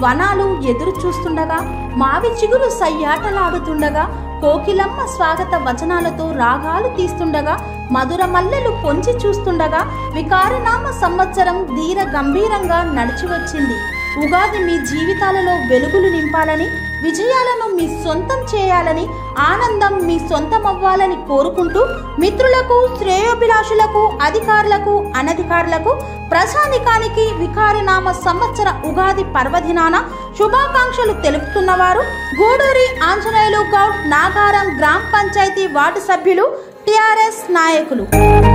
వనాలు ఎదురు చూస్తుండగా మావి చిగురు సయ్యాటలాడుతుండగా కోకిలమ్మ స్వాగత వచనాలతో రాగాలు తీస్తుండగా మధుర మల్లెలు పొంచి చూస్తుండగా వికారనామ సంవత్సరం ధీర గంభీరంగా నడిచి వచ్చింది ఉగాది మీ జీవితాలలో వెలుగులు నింపాలని విజయాలను మీ సొంతం చేయాలని ఆనందం మీ సొంతం అవ్వాలని కోరుకుంటూ మిత్రులకు శ్రేయోభిలాషులకు అధికారులకు అనధికారులకు ప్రజానికానికి వికారనామ సంవత్సర ఉగాది పర్వదినాన శుభాకాంక్షలు తెలుపుతున్నవారు గూడూరి ఆంజనేయులు గౌడ్ నాగారం గ్రామ పంచాయతీ వార్డు సభ్యులు టిఆర్ఎస్ నాయకులు